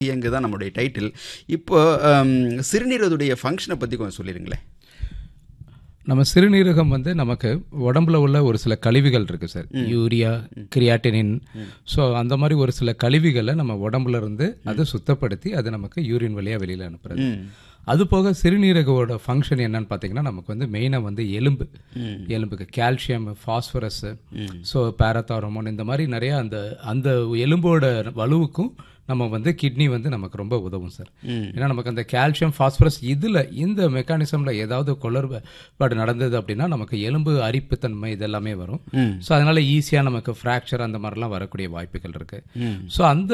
இயங்கு தான் நம்முடைய டைட்டில் இப்போ ஹம், சிறுநீரகத்துடைய ஃபங்க்ஷனை பற்றி கொஞ்சம் சொல்லிடுங்களேன் நம்ம சிறுநீரகம் வந்து நமக்கு உடம்புல உள்ள ஒரு சில கழிவுகள் இருக்கு சார் யூரியா கிரியாட்டினின் ஸோ அந்த மாதிரி ஒரு சில கழிவுகளை நம்ம உடம்புல இருந்து அதை சுத்தப்படுத்தி அது நமக்கு யூரின் வழியா வெளியில அனுப்புறது அது போக சிறுநீரகோட ஃபங்க்ஷன் என்னன்னு பார்த்தீங்கன்னா நமக்கு வந்து மெயினாக வந்து எலும்பு எலும்புக்கு கால்சியம் ஃபாஸ்பரஸ் ஸோ பேரத்தாரமோன் இந்த மாதிரி நிறைய அந்த அந்த எலும்போட வலுவுக்கும் நம்ம வந்து கிட்னி வந்து நமக்கு ரொம்ப உதவும் சார் ஏன்னா நமக்கு அந்த கால்சியம் ஃபாஸ்பரஸ் இதில் இந்த மெக்கானிசமில் ஏதாவது குளறுபாடு நடந்தது அப்படின்னா நமக்கு எலும்பு அரிப்புத்தன்மை இதெல்லாமே வரும் ஸோ அதனால ஈஸியாக நமக்கு ஃப்ராக்சர் அந்த மாதிரிலாம் வரக்கூடிய வாய்ப்புகள் இருக்கு ஸோ அந்த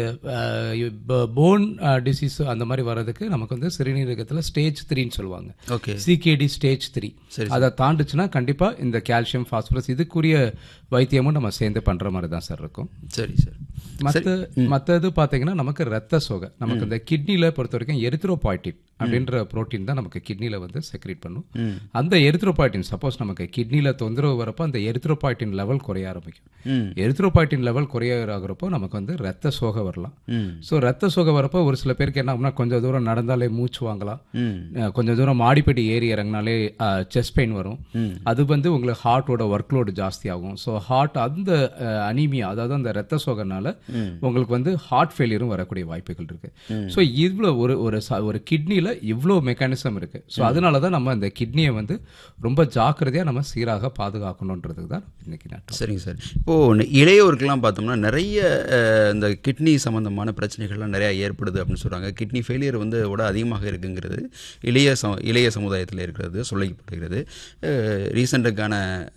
போன் டிசீஸ் அந்த மாதிரி வர்றதுக்கு நமக்கு வந்து சிறுநீரகத்தில் ஸ்டேஜ் த்ரீன்னு சொல்லுவாங்க ஓகே சிகேடி ஸ்டேஜ் த்ரீ அதை தாண்டுச்சுன்னா கண்டிப்பா இந்த கால்சியம் ஃபாஸ்பரஸ் இதுக்குரிய வைத்தியமும் நம்ம சேர்ந்து பண்ற மாதிரி தான் சார் இருக்கும் சரி சார் மற்ற மற்றது பார்த்தீங்கன்னா நமக்கு ரத்த சோகை நமக்கு இந்த கிட்னில பொறுத்த வரைக்கும் எரித்ரோபாய்டின் அப்படின்ற புரோட்டீன் தான் நமக்கு கிட்னில வந்து செக்ரேட் பண்ணும் அந்த எரித்ரோபாய்டின் சப்போஸ் நமக்கு கிட்னில தொந்தரவு வரப்போ அந்த எரித்ரோபாய்டின் லெவல் குறைய ஆரம்பிக்கும் எரித்ரோபாய்டின் லெவல் குறைய ஆகுறப்போ நமக்கு வந்து ரத்த சோகை வரலாம் ஸோ ரத்த சோகை வரப்போ ஒரு சில பேருக்கு என்ன ஆகும்னா கொஞ்சம் தூரம் நடந்தாலே மூச்சு வாங்கலாம் அஹ் கொஞ்சம் தூரம் மாடிப்படி ஏறி இறங்கினாலே செஸ்ட் பெயின் வரும் அது வந்து உங்களுக்கு ஹார்ட்டோட ஒர்க் லோடு ஜாஸ்தி ஆகும் ஸோ ஹார்ட் அந்த அனீமியா அதாவது அந்த ரத்த சோகனால உங்களுக்கு வந்து ஹார்ட் ஃபெயிலியரும் வரக்கூடிய வாய்ப்புகள் இருக்கு ஸோ இவ்வளோ ஒரு ஒரு ச- ஒரு கிட்னியில் இவ்வளோ மெக்கானிசம் இருக்கு ஸோ அதனால தான் நம்ம அந்த கிட்னியை வந்து ரொம்ப ஜாக்கிரதையாக நம்ம சீராக பாதுகாக்கணுன்றதுக்கு தான் இன்னைக்கு நான் சரிங்க சார் இப்போது இளையோருக்கெல்லாம் பார்த்தோம்னா நிறைய அஹ், இந்த கிட்னி சம்மந்தமான பிரச்சனைகள்லாம் நிறையா ஏற்படுது அப்படின்னு சொல்கிறாங்க கிட்னி ஃபெயிலியர் வந்து விட அதிகமாக இருக்குங்கிறது இளைய சம இளைய சமுதாயத்தில் இருக்கிறது சொல்லப்படுகிறது ரீசெண்டுக்கான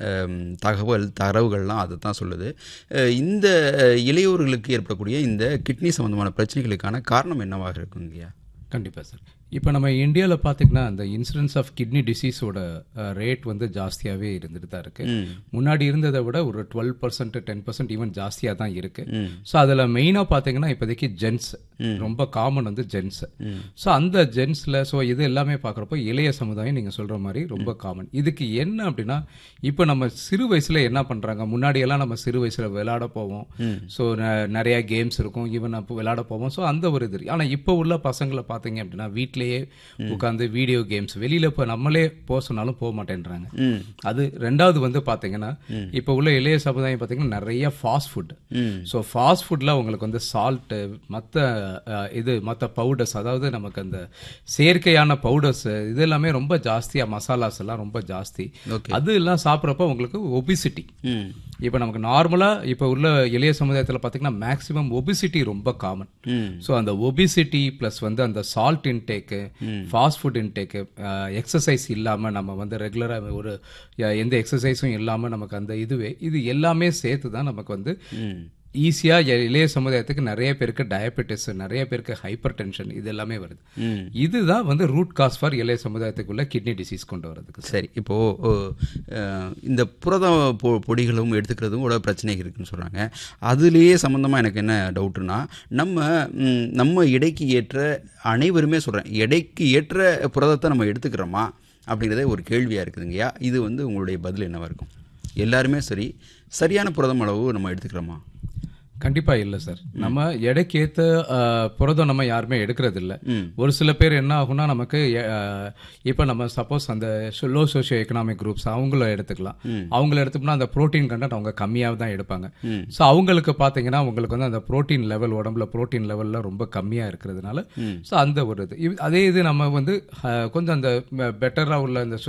தகவல் தரவுகள்லாம் அதை தான் சொல்லுது அஹ், இந்த அஹ், இளையோர்களுக்கு ஏற்படக்கூடிய இந்த கிட்னி சம்மந்தமான பிரச்சனைகளுக்கான காரணம் என்னவாக இருக்குங்கய்யா கண்டிப்பா சார் இப்போ நம்ம இந்தியாவில் பார்த்தீங்கன்னா அந்த இன்சிடென்ஸ் ஆஃப் கிட்னி டிசீஸோட ரேட் வந்து ஜாஸ்தியாகவே இருந்துட்டு தான் இருக்கு முன்னாடி இருந்ததை விட ஒரு twelve percent ten percent even ஜாஸ்தியாக தான் இருக்கு ஸோ அதில் மெயினாக பார்த்தீங்கன்னா இப்போதைக்கு ஜென்ஸ் ரொம்ப காமன் வந்து ஜென்ஸ் ஸோ அந்த ஜென்ஸில் ஸோ இது எல்லாமே பார்க்குறப்போ இளைய சமுதாயம் நீங்கள் சொல்கிற மாதிரி ரொம்ப காமன் இதுக்கு என்ன அப்படின்னா இப்போ நம்ம சிறு வயசில் என்ன பண்ணுறாங்க முன்னாடியெல்லாம் நம்ம சிறு வயசில் விளையாட போவோம் ஸோ நிறைய கேம்ஸ் இருக்கும் ஈவன் அப்போ விளையாட போவோம் ஸோ அந்த ஒரு இது ஆனால் இப்போ உள்ள பசங்களை பார்த்தீங்க அப்படின்னா வீட்டிலேயே உட்காந்து வீடியோ கேம்ஸ் வெளியில் இப்போ நம்மளே போக சொன்னாலும் போக மாட்டேன்றாங்க அது ரெண்டாவது வந்து பார்த்தீங்கன்னா இப்போ உள்ள இளைய சமுதாயம் பார்த்தீங்கன்னா நிறைய ஃபாஸ்ட் ஃபுட் ஸோ ஃபாஸ்ட் ஃபுட்டில் உங்களுக்கு வந்து சால்ட்டு மற்ற இது மற்ற பவுடர்ஸ் அதாவது நமக்கு அந்த செயற்கையான பவுடர்ஸ் இது எல்லாமே ரொம்ப ஜாஸ்தியாக மசாலாஸ் எல்லாம் ரொம்ப ஜாஸ்தி அது எல்லாம் சாப்பிட்றப்ப உங்களுக்கு ஒபிசிட்டி இப்போ நமக்கு நார்மலாக இப்போ உள்ள இளைய சமுதாயத்தில் பார்த்தீங்கன்னா மேக்ஸிமம் ஒபிசிட்டி ரொம்ப காமன் ஸோ அந்த ஒபிசிட்டி ப்ளஸ் வந்து அந்த salt intake fast food intake exercise இல்லாமல் நம்ம வந்து ரெகுலராக ஒரு அஹ், எந்த எக்ஸசைஸும் இல்லாமல் நமக்கு அந்த இதுவே இது எல்லாமே சேர்த்து தான் நமக்கு வந்து ஈஸியாக இளைய சமுதாயத்துக்கு நிறைய பேருக்கு டயபெட்டிஸ் நிறைய பேருக்கு ஹைப்பர் டென்ஷன் இது எல்லாமே வருது இதுதான் வந்து ரூட் காஸ் ஃபார் இளைய சமுதாயத்துக்குள்ள கிட்னி டிசீஸ் கொண்டு வரதுக்கு சரி இப்போது இந்த புரத பொ பொடிகளும் எடுத்துக்கிறதும் கூட பிரச்சனை இருக்குன்னு சொல்கிறாங்க அதுலேயே சம்மந்தமாக எனக்கு என்ன டவுட்டுனா நம்ம ம், நம்ம எடைக்கு ஏற்ற அனைவருமே சொல்கிறேன் எடைக்கு ஏற்ற புரதத்தை நம்ம எடுத்துக்கிறோமா அப்படிங்கிறதே ஒரு கேள்வியாக இருக்குதுங்கய்யா இது வந்து உங்களுடைய பதில் என்னவாக இருக்கும் எல்லாருமே சரி சரியான புரதம் அளவு நம்ம எடுத்துக்கிறோமா கண்டிப்பா இல்ல சார் நம்ம எடைக்கு ஏத்த அஹ், புரதம் நம்ம யாருமே எடுக்கிறது இல்ல ஒரு சில பேர் என்ன ஆகும்னா நமக்கு அஹ், இப்ப நம்ம சப்போஸ் அந்த லோ சோஷியோ எக்கனாமிக் குரூப்ஸ் அவங்கள எடுத்துக்கலாம் அவங்கள எடுத்தோம்னா அந்த புரோட்டீன் கண்டென்ட் அவங்க கம்மியாக தான் எடுப்பாங்க ஸோ அவங்களுக்கு பாத்தீங்கன்னா உங்களுக்கு வந்து அந்த புரோட்டீன் லெவல் உடம்புல புரோட்டீன் லெவல்ல ரொம்ப கம்மியா இருக்கிறதுனால ஸோ அந்த ஒரு இது இவ்- அதே இது நம்ம வந்து அஹ், கொஞ்சம் அந்த பெட்டரா உள்ள இந்த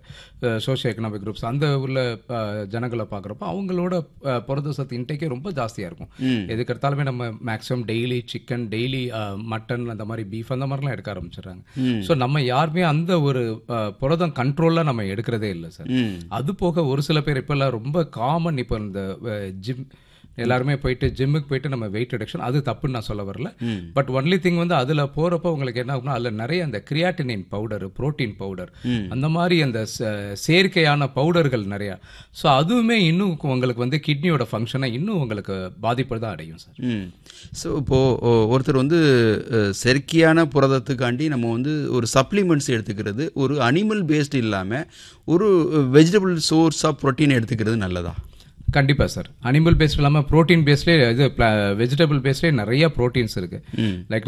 சோஷியோ எக்கனாமிக் குரூப்ஸ் அந்த உள்ள அஹ், ஜனங்களை பார்க்குறப்போ அவங்களோட அஹ், புரத சத்து இன்டேக்கே ரொம்ப ஜாஸ்தியா இருக்கும் எதுக்கு எடுத்தாலுமே நம்ம maximum daily chicken daily mutton அந்த மாதிரி பீஃப் அந்த மாதிரிலாம் எடுக்க ஆரம்பிச்சிடுறாங்க ஸோ நம்ம யாருமே அந்த ஒரு அஹ், புரதம் கண்ட்ரோலில் நம்ம எடுக்கிறதே இல்லை சார் அது போக ஒரு சில பேர் இப்போல்லாம் ரொம்ப காமன் இப்போ இந்த ஜிம் எல்லாருமே போயிட்டு ஜிம்முக்கு போயிட்டு நம்ம வெயிட் ரிடக்ஷன் அது தப்புன்னு நான் சொல்ல வரல பட் ஒன்லி திங் வந்து அதுல போறப்போ உங்களுக்கு என்ன ஆகும்னா அதுல நிறைய அந்த கிரியாட்டினின் பவுடர் புரோட்டீன் பவுடர் அந்த மாதிரி அந்த ச- செயற்கையான பவுடர்கள் நிறைய ஸோ அதுவுமே இன்னும் உங்களுக்கு வந்து கிட்னியோட ஃபங்க்ஷனை இன்னும் உங்களுக்கு பாதிப்பு தான் அடையும் சார் ம் ஸோ இப்போது ஒருத்தர் வந்து அஹ், செயற்கையான புரதத்துக்காண்டி நம்ம வந்து ஒரு சப்ளிமெண்ட்ஸ் எடுத்துக்கிறது ஒரு அனிமல் பேஸ்டு இல்லாமல் ஒரு வெஜிடபிள் சோர்ஸ் ஆஃப் ப்ரோட்டீன் எடுத்துக்கிறது நல்லதா கண்டிப்பா சார் அனிமல் பேஸ்ட் இல்லாம புரோட்டீன் பேஸ்லேயே இது வெஜிடபிள் பேஸ்லேயே நிறைய ப்ரோட்டீன்ஸ் இருக்கு லைக்